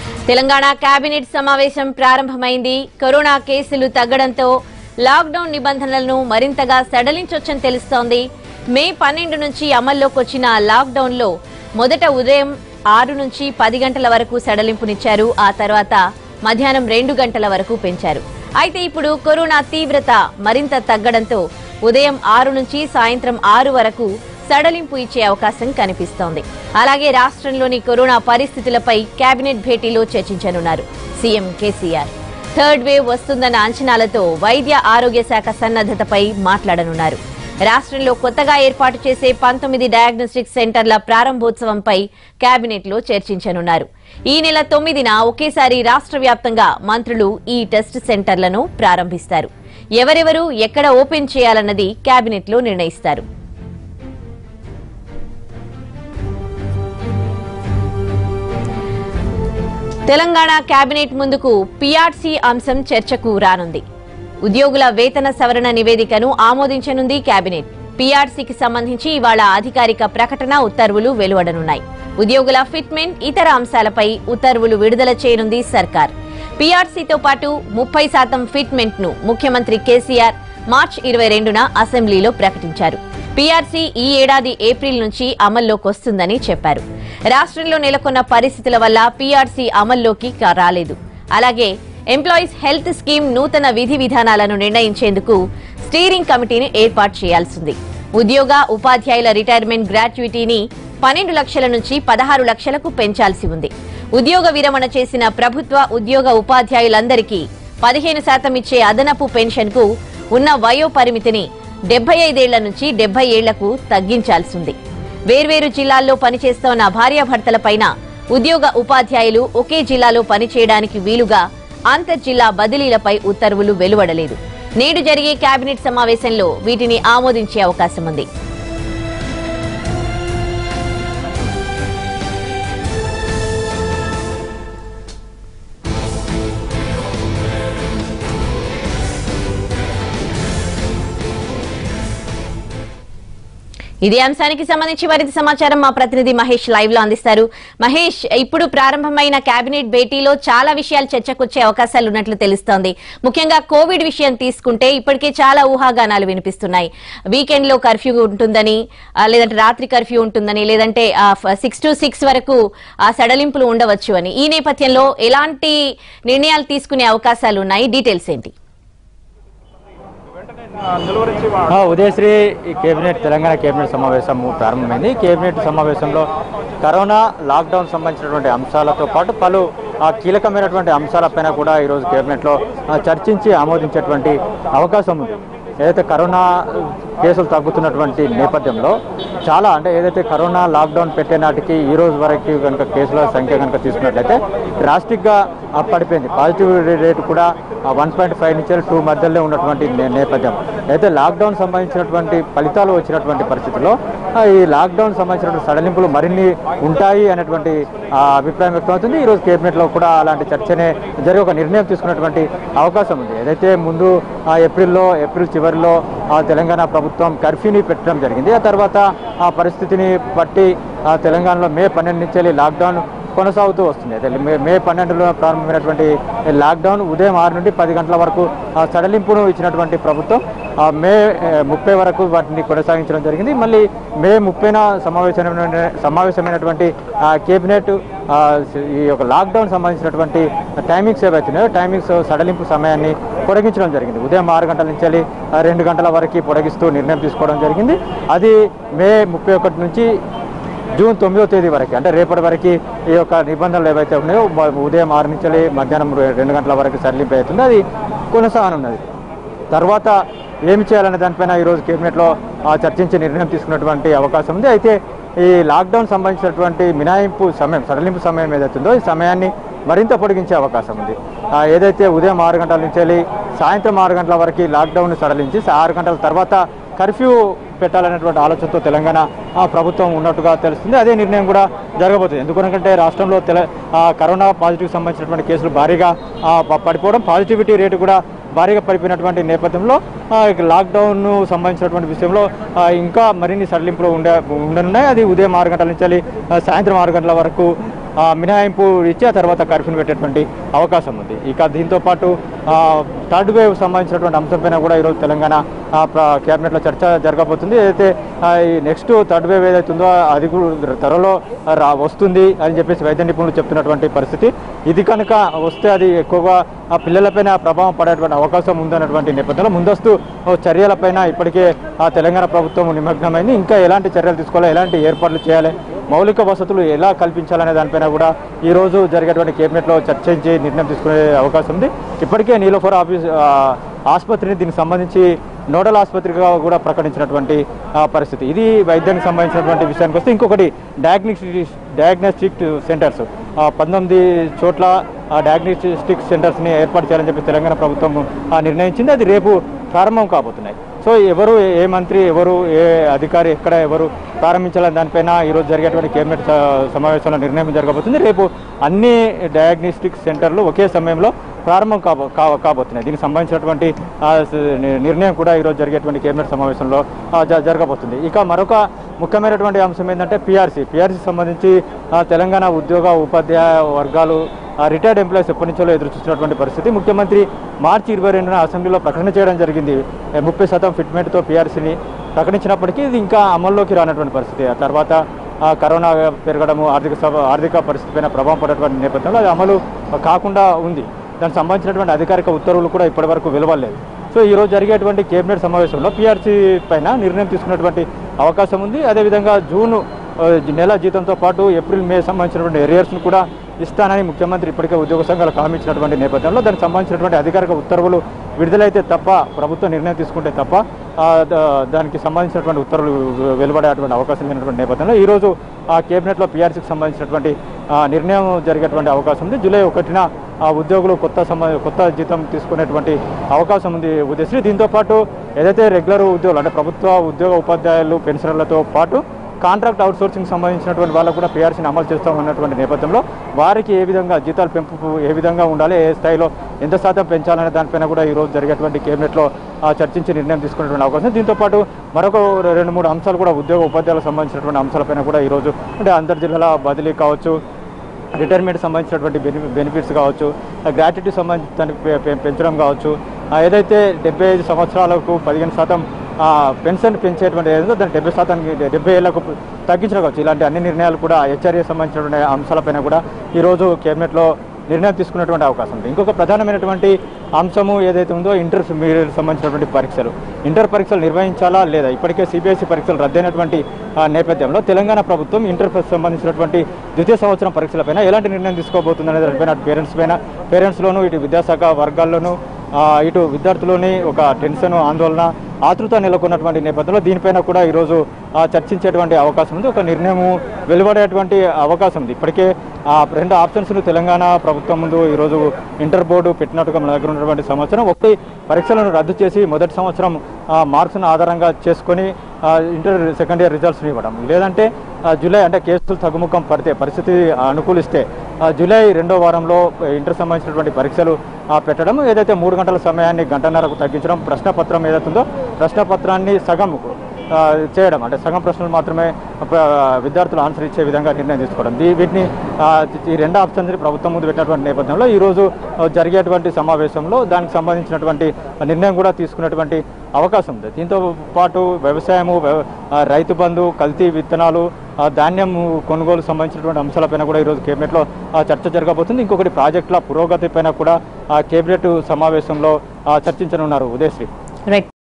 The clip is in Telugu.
తెలంగాణ కేబినెట్ సమావేశం ప్రారంభమైంది కరోనా కేసులు తగ్గడంతో లాక్డౌన్ నిబంధనలను మరింతగా సడలించొచ్చని తెలుస్తోంది మే పన్నెండు నుంచి అమల్లోకి వచ్చిన లాక్డౌన్ లో మొదట ఉదయం ఆరు నుంచి పది గంటల వరకు సడలింపునిచ్చారు ఆ తర్వాత మధ్యాహ్నం రెండు గంటల వరకు పెంచారు అయితే ఇప్పుడు కరోనా తీవ్రత మరింత తగ్గడంతో ఉదయం ఆరు నుంచి సాయంత్రం ఆరు వరకు సడలింపు ఇచ్చే అవకాశం కనిపిస్తోంది అలాగే రాష్ట్రంలోని కరోనా పరిస్థితులపై కేబినెట్ భేటీలో చర్చించనున్నారు సీఎం కేసీఆర్ థర్డ్ వేవ్ వస్తుందన్న అంచనాలతో వైద్య ఆరోగ్య శాఖ సన్నద్దతపై మాట్లాడనున్నారు రాష్ట్రంలో కొత్తగా ఏర్పాటు చేసే పంతొమ్మిది డయాగ్నోస్టిక్ సెంటర్ల ప్రారంభోత్సవంపై కేబినెట్ లో చర్చించనున్నారు ఈ నెల తొమ్మిదిన ఒకేసారి రాష్ట్ర వ్యాప్తంగా మంత్రులు ఈ టెస్ట్ సెంటర్లను ప్రారంభిస్తారు ఎవరెవరు ఎక్కడ ఓపెన్ చేయాలన్నది కేబినెట్ లో నిర్ణయిస్తారు తెలంగాణ కేబినెట్ ముందుకు పీఆర్సీ అంశం చర్చకు రానుంది ఉద్యోగుల వేతన సవరణ నివేదికను ఆమోదించనుంది కేబినెట్ పీఆర్సీకి సంబంధించి ఇవాళ అధికారిక ప్రకటన ఉత్తర్వులు వెలువడనున్నాయి ఉద్యోగుల ఫిట్మెంట్ ఇతర అంశాలపై ఉత్తర్వులు విడుదల చేయనుంది సర్కార్ పీఆర్సీతో పాటు ముప్పై శాతం ఫిట్మెంట్ ను ముఖ్యమంత్రి కేసీఆర్ మార్చి ఇరవై రెండున అసెంబ్లీలో ప్రకటించారు పీఆర్సీ ఈ ఏడాది ఏప్రిల్ నుంచి అమల్లోకి వస్తుందని చెప్పారు రాష్ట్రంలో నెలకొన్న పరిస్థితుల వల్ల పీఆర్సీ అమల్లోకి కా- రాలేదు అలాగే ఎంప్లాయీస్ హెల్త్ స్కీమ్ నూతన విధి విధానాలను నిర్ణయించేందుకు స్టీరింగ్ కమిటీని ఏర్పాటు చేయాల్సింది ఉద్యోగ ఉపాధ్యాయుల రిటైర్మెంట్ గ్రాట్యుటీని పన్నెండు లక్షల నుంచి పదహారు లక్షలకు పెంచాల్సి ఉంది ఉద్యోగ విరమణ చేసిన ప్రభుత్వ ఉద్యోగ ఉపాధ్యాయులందరికీ పదిహేను శాతం ఇచ్చే అదనపు పెన్షన్ కు ఉన్న వయో పరిమితిని డెబ్బై ఐదేళ్ల నుంచి డెబ్బై ఏళ్లకు తగ్గించాల్సింది వేర్వేరు జిల్లాల్లో పనిచేస్తోన్న భార్యాభర్తలపైన ఉద్యోగ ఉపాధ్యాయులు ఒకే జిల్లాలో పనిచేయడానికి వీలుగా అంతర్జిల్లా బదిలీలపై ఉత్తర్వులు వెలువడలేదు నేడు జరిగే కేబినెట్ సమావేశంలో వీటిని ఆమోదించే అవకాశం ఉంది ఇదే అంశానికి సంబంధించి మరింత సమాచారం మా ప్రతినిధి మహేష్ లైవ్ లో అందిస్తారు మహేష్ ఇప్పుడు ప్రారంభమైన కేబినెట్ భేటీలో చాలా విషయాలు చర్చకొచ్చే అవకాశాలు ఉన్నట్లు తెలుస్తోంది ముఖ్యంగా కోవిడ్ విషయం తీసుకుంటే ఇప్పటికే చాలా ఊహాగానాలు వినిపిస్తున్నాయి వీకెండ్ లో కర్ఫ్యూ ఉంటుందని ఆ, లేదంటే రాత్రి కర్ఫ్యూ ఉంటుందని లేదంటే సిక్స్ టు సిక్స్ వరకు ఆ సడలింపులు ఉండవచ్చు అని ఈ నేపథ్యంలో ఎలాంటి నిర్ణయాలు తీసుకునే అవకాశాలు ఉన్నాయి డీటెయిల్స్ ఏంటి ఆ, ఉదయశ్రీ ఈ కేబినెట్ తెలంగాణ కేబినెట్ సమావేశం ప్రారంభమైంది కేబినెట్ సమావేశంలో కరోనా లాక్డౌన్ సంబంధించినటువంటి అంశాలతో పాటు పలు ఆ, కీలకమైనటువంటి అంశాలపైన కూడా ఈరోజు కేబినెట్లో ఆ, చర్చించి ఆమోదించేటువంటి అవకాశం ఉంది ఏదైతే కరోనా కేసులు తగ్గుతున్నటువంటి నేపథ్యంలో చాలా అంటే ఏదైతే కరోనా లాక్డౌన్ పెట్టే నాటికి ఈ రోజు వరకు కనుక కేసుల సంఖ్య కనుక తీసుకున్నట్లయితే డ్రాస్టిక్గా ఆ, పడిపోయింది పాజిటివ్ రేటు కూడా వన్ పాయింట్ ఫైవ్ నుంచి టూ మధ్యలో ఉన్నటువంటి నే- నేపథ్యం అయితే లాక్డౌన్ సంబంధించినటువంటి ఫలితాలు వచ్చినటువంటి పరిస్థితుల్లో ఆ, ఈ లాక్డౌన్ సంబంధించినటువంటి సడలింపులు మరిన్ని ఉంటాయి అనేటువంటి ఆ, అభిప్రాయం వ్యక్తమవుతుంది ఈరోజు కేబినెట్లో కూడా అలాంటి చర్చనే జరిగి ఒక నిర్ణయం తీసుకున్నటువంటి అవకాశం ఉంది ఏదైతే ముందు ఆ, ఏప్రిల్లో ఏప్రిల్ చివరిలో ఆ, తెలంగాణ ప్రభుత్వం కర్ఫ్యూని పెట్టడం జరిగింది ఆ తర్వాత ఆ పరిస్థితిని బట్టి ఆ, తెలంగాణలో మే పన్నెండు నుంచి వెళ్ళి లాక్డౌన్ కొనసాగుతూ వస్తుంది అయితే మే మే పన్నెండులో ప్రారంభమైనటువంటి లాక్డౌన్ ఉదయం ఆరు నుండి పది గంటల వరకు ఆ, సడలింపును ఇచ్చినటువంటి ప్రభుత్వం ఆ, మే ఏ, ముప్పై వరకు వాటిని కొనసాగించడం జరిగింది మళ్ళీ మే ముప్పైన సమావేశమైన సమావేశమైనటువంటి ఆ, కేబినెట్ ఆ, ఈ యొక్క లాక్డౌన్ సంబంధించినటువంటి టైమింగ్స్ ఏవైతున్నాయో టైమింగ్స్ సడలింపు సమయాన్ని పొడిగించడం జరిగింది ఉదయం ఆరు గంటల నుంచి వెళ్ళి ఆ, రెండు గంటల వరకు పొడిగిస్తూ నిర్ణయం తీసుకోవడం జరిగింది అది మే ముప్పై ఒకటి నుంచి జూన్ తొమ్మిదో తేదీ వరకు అంటే రేపటి వరకు ఈ యొక్క నిబంధనలు ఏవైతే ఉన్నాయో మ- ఉదయం ఆరు నుంచి వెళ్ళి మధ్యాహ్నం రె- రెండు గంటల వరకు సడలింపు అవుతుంది అది కొనసాగనున్నది తర్వాత ఏమి చేయాలనే దానిపైన ఈరోజు కేబినెట్లో ఆ, చర్చించి నిర్ణయం తీసుకున్నటువంటి అవకాశం ఉంది అయితే ఈ లాక్డౌన్ సంబంధించినటువంటి మినాయింపు సమయం సడలింపు సమయం ఏదైతుందో ఈ సమయాన్ని మరింత పొడిగించే అవకాశం ఉంది ఆ, ఏదైతే ఉదయం ఆరు గంటల నుంచి వెళ్ళి సాయంత్రం ఆరు గంటల వరకు లాక్డౌన్ సడలించి ఆరు గంటల తర్వాత కర్ఫ్యూ పెట్టాలనేటువంటి ఆలోచనతో తెలంగాణ ఆ, ప్రభుత్వం ఉన్నట్టుగా తెలుస్తుంది అదే నిర్ణయం కూడా జరగబోతుంది ఎందుకంటే రాష్ట్రంలో తెల ఆ, కరోనా పాజిటివ్ సంబంధించినటువంటి కేసులు భారీగా ఆ, ప- పడిపోవడం పాజిటివిటీ రేటు కూడా భారీగా పడిపోయినటువంటి నేపథ్యంలో ఆ, ఇక లాక్డౌన్ సంబంధించినటువంటి విషయంలో ఆ, ఇంకా మరిన్ని సడలింపులు ఉండే ఉండనున్నాయి అది ఉదయం ఆరు గంటల నుంచి వెళ్ళి, ఆ, సాయంత్రం ఆరు గంటల వరకు ఆ, మినహాయింపు ఇచ్చి ఆ తర్వాత కర్ఫ్యూని పెట్టేటువంటి అవకాశం ఉంది ఇక దీంతో పాటు ఆ, థర్డ్ వేవ్ సంబంధించినటువంటి అంశంపైన కూడా ఈరోజు తెలంగాణ ఆ, ప్ర- కేబినెట్లో చర్చ జరగబోతుంది ఏదైతే ఆ, ఈ నెక్స్ట్ థర్డ్ వేవ్ ఏదైతే ఉందో అది కూడా త్వరలో రా వస్తుంది అని చెప్పేసి వైద్య నిపుణులు చెప్తున్నటువంటి పరిస్థితి ఇది కనుక వస్తే అది ఎక్కువగా ఆ పిల్లలపైన ప్రభావం పడేటువంటి అవకాశం ఉందన్నటువంటి నేపథ్యంలో ముందస్తు ఓ చర్యలపైన ఇప్పటికే ఆ తెలంగాణ ప్రభుత్వం నిమగ్నమైంది ఇంకా ఎలాంటి చర్యలు తీసుకోవాలి ఎలాంటి ఏర్పాట్లు చేయాలి మౌలిక వసతులు ఎలా కల్పించాలనే దానిపైన కూడా ఈ రోజు జరిగేటువంటి కేబినెట్లో చర్చించి నిర్ణయం తీసుకునే అవకాశం ఉంది ఇప్పటికే నీలోఫర్ ఆఫీస్ ఆ, ఆసుపత్రిని దీనికి సంబంధించి నోడల్ ఆసుపత్రిగా కూడా ప్రకటించినటువంటి ఆ, పరిస్థితి ఇది వైద్యానికి సంబంధించినటువంటి విషయానికి వస్తే ఇంకొకటి డయాగ్నోస్టిక్ డయాగ్నోస్టిక్ సెంటర్స్ ఆ, పంతొమ్మిది చోట్ల ఆ డయాగ్నోస్టిక్ సెంటర్స్ని ఏర్పాటు చేయాలని చెప్పి తెలంగాణ ప్రభుత్వం ఆ, నిర్ణయించింది అది రేపు ప్రారంభం కాబోతున్నాయి సో ఎవరు ఏ మంత్రి ఎవరు ఏ అధికారి ఎక్కడ ఎవరు ప్రారంభించాలని దానిపైన ఈరోజు జరిగేటువంటి కేబినెట్ స- సమావేశంలో నిర్ణయం జరగబోతుంది రేపు అన్ని డయాగ్నోస్టిక్ సెంటర్లు ఒకే సమయంలో ప్రారంభం కాబో కా- కాబోతున్నాయి దీనికి సంబంధించినటువంటి ఆ, స- ని- నిర్ణయం కూడా ఈరోజు జరిగేటువంటి కేబినెట్ సమావేశంలో ఆ, జ- జరగబోతుంది ఇక మరొక ముఖ్యమైనటువంటి అంశం ఏంటంటే పిఆర్సీ పిఆర్సీ సంబంధించి ఆ, తెలంగాణ ఉద్యోగ ఉపాధ్యాయ వర్గాలు రిటైర్డ్ ఎంప్లాయీస్ ఎప్పటి నుంచో ఎదురు చూస్తున్నటువంటి పరిస్థితి ముఖ్యమంత్రి మార్చి ఇరవై రెండున అసెంబ్లీలో ప్రకటన చేయడం జరిగింది ఏ, ముప్పై శాతం ఫిట్మెంట్తో పిఆర్సీని ప్రకటించినప్పటికీ ఇది ఇంకా అమల్లోకి రానటువంటి పరిస్థితి ఆ తర్వాత ఆ, కరోనా పెరగడము ఆర్థిక సభ ఆర్థిక పరిస్థితి పైన ప్రభావం పడేటువంటి నేపథ్యంలో అది అమలు కాకుండా ఉంది దానికి సంబంధించినటువంటి అధికారిక ఉత్తర్వులు కూడా ఇప్పటివరకు వెలువడలేదు సో ఈ రోజు జరిగేటువంటి కేబినెట్ సమావేశంలో పిఆర్సీ పైన నిర్ణయం తీసుకున్నటువంటి అవకాశం ఉంది అదేవిధంగా జూన్ ఆ, నెల జీతంతో పాటు ఏప్రిల్ మే సంబంధించినటువంటి ఎరియర్స్ను కూడా ఇస్తానని ముఖ్యమంత్రి ఇప్పటికే ఉద్యోగ సంఘాలకు హామీ ఇచ్చినటువంటి నేపథ్యంలో దానికి సంబంధించినటువంటి అధికారిక ఉత్తర్వులు విడుదలైతే తప్ప ప్రభుత్వం నిర్ణయం తీసుకుంటే తప్ప ఆ, ద- దానికి సంబంధించినటువంటి ఉత్తర్వులు వెలువడేటువంటి అవకాశం లేనటువంటి నేపథ్యంలో ఈరోజు ఆ కేబినెట్లో పీఆర్సీకి సంబంధించినటువంటి ఆ, నిర్ణయం జరిగేటువంటి అవకాశం ఉంది జూలై ఒకటిన ఆ ఉద్యోగులు కొత్త సంబ కొత్త జీతం తీసుకునేటువంటి అవకాశం ఉంది ఉదయశ్రీ దీంతో పాటు ఏదైతే రెగ్యులర్ ఉద్యోగులు అంటే ప్రభుత్వ ఉద్యోగ ఉపాధ్యాయులు పెన్షనర్లతో పాటు కాంట్రాక్ట్ అవుట్సోర్సింగ్ సంబంధించినటువంటి వాళ్ళకు కూడా పీఆర్సీని అమలు చేస్తాం ఉన్నటువంటి నేపథ్యంలో వారికి ఏ విధంగా జీతాల పెంపు ఏ విధంగా ఉండాలి ఏ స్థాయిలో ఎంత శాతం పెంచాలనే దానిపైన కూడా ఈ రోజు జరిగేటువంటి కేబినెట్లో ఆ, చర్చించి నిర్ణయం తీసుకునేటువంటి అవకాశం ఉంది. దీంతో పాటు మరొక రెండు మూడు అంశాలు కూడా ఉద్యోగ ఉపాధ్యాయులకు సంబంధించినటువంటి అంశాలపైన కూడా ఈరోజు అంటే అంతర్ జిల్లాల బదిలీ కావచ్చు రిటైర్మెంట్ సంబంధించినటువంటి బెని బెనిఫిట్స్ కావచ్చు గ్రాట్యుటీ సంబంధించి దానికి పె- పె- పెంచడం కావచ్చు ఆ, ఏదైతే డెబ్బై ఐదు సంవత్సరాలకు పదిహేను శాతం ఆ, పెన్షన్ పెంచేటువంటి ఏదో దాన్ని డెబ్బై శాతానికి డెబ్బై ఏళ్లకు తగ్గించడం కావచ్చు ఇలాంటి అన్ని నిర్ణయాలు కూడా హెచ్ఆర్ఏ సంబంధించినటువంటి అంశాలపైన కూడా ఈరోజు కేబినెట్లో నిర్ణయం తీసుకున్నటువంటి అవకాశం ఉంది ఇంకొక ప్రధానమైనటువంటి అంశము ఏదైతే ఉందో ఇంటర్ మీడియట్ సంబంధించినటువంటి పరీక్షలు ఇంటర్ పరీక్షలు నిర్వహించాలా లేదా ఇప్పటికే సిబిఎస్ఈ పరీక్షలు రద్దయినటువంటి ఆ, నేపథ్యంలో తెలంగాణ ప్రభుత్వం ఇంటర్ సంబంధించినటువంటి ద్వితీయ సంవత్సరం పరీక్షలపైన ఎలాంటి నిర్ణయం తీసుకోబోతుందనే దానిపైన పేరెంట్స్ పైన పేరెంట్స్లోను ఇటు విద్యాశాఖ వర్గాల్లోనూ ఆ, ఇటు విద్యార్థులని ఒక టెన్షన్ ఆందోళన ఆతృత నెలకొన్నటువంటి నేపథ్యంలో దీనిపైన కూడా ఈరోజు ఆ, చర్చించేటువంటి అవకాశం ఉంది ఒక నిర్ణయము వెలువడేటువంటి అవకాశం ఉంది ఇప్పటికే ఆ రెండు ఆప్షన్స్ను తెలంగాణ ప్రభుత్వం ముందు ఈరోజు ఇంటర్ బోర్డు పెట్టినట్టుగా మన దగ్గర ఉన్నటువంటి సంవత్సరం ఒకటి పరీక్షలను రద్దు చేసి మొదటి సంవత్సరం ఆ, మార్క్స్ను ఆధారంగా చేసుకొని ఆ, ఇంటర్ సెకండ్ ఇయర్ రిజల్ట్స్ని ఇవ్వడం లేదంటే ఆ, జూలై అంటే కేసులు తగ్గుముఖం పడితే పరిస్థితి అనుకూలిస్తే ఆ, జూలై రెండో వారంలో ఇంటర్ సంబంధించినటువంటి పరీక్షలు ఆ, పెట్టడం ఏదైతే మూడు గంటల సమయాన్ని గంటన్నరకు తగ్గించడం ప్రశ్నపత్రం ఏదైతుందో ప్రశ్నపత్రాన్ని సగం ఆ, చేయడం అంటే సగం ప్రశ్నలు మాత్రమే ఆ, విద్యార్థులు ఆన్సర్ ఇచ్చే విధంగా నిర్ణయం తీసుకోవడం దీ వీటిని ఆ, ఈ రెండు ఆప్షన్స్ ప్రభుత్వం ముందు పెట్టినటువంటి నేపథ్యంలో ఈరోజు ఆ, జరిగేటువంటి సమావేశంలో దానికి సంబంధించినటువంటి నిర్ణయం కూడా తీసుకునేటువంటి అవకాశం ఉంది దీంతో పాటు వ్యవసాయము వ్యవ- ఆ, రైతు బంధు కల్తీ విత్తనాలు ఆ, ధాన్యం కొనుగోలు సంబంధించినటువంటి అంశాలపైన కూడా ఈరోజు కేబినెట్లో ఆ, చర్చ జరగబోతుంది ఇంకొకటి ప్రాజెక్టుల పురోగతి పైన కూడా ఆ, కేబినెట్ సమావేశంలో ఆ, చర్చించనున్నారు ఉదయశ్రీ రైట్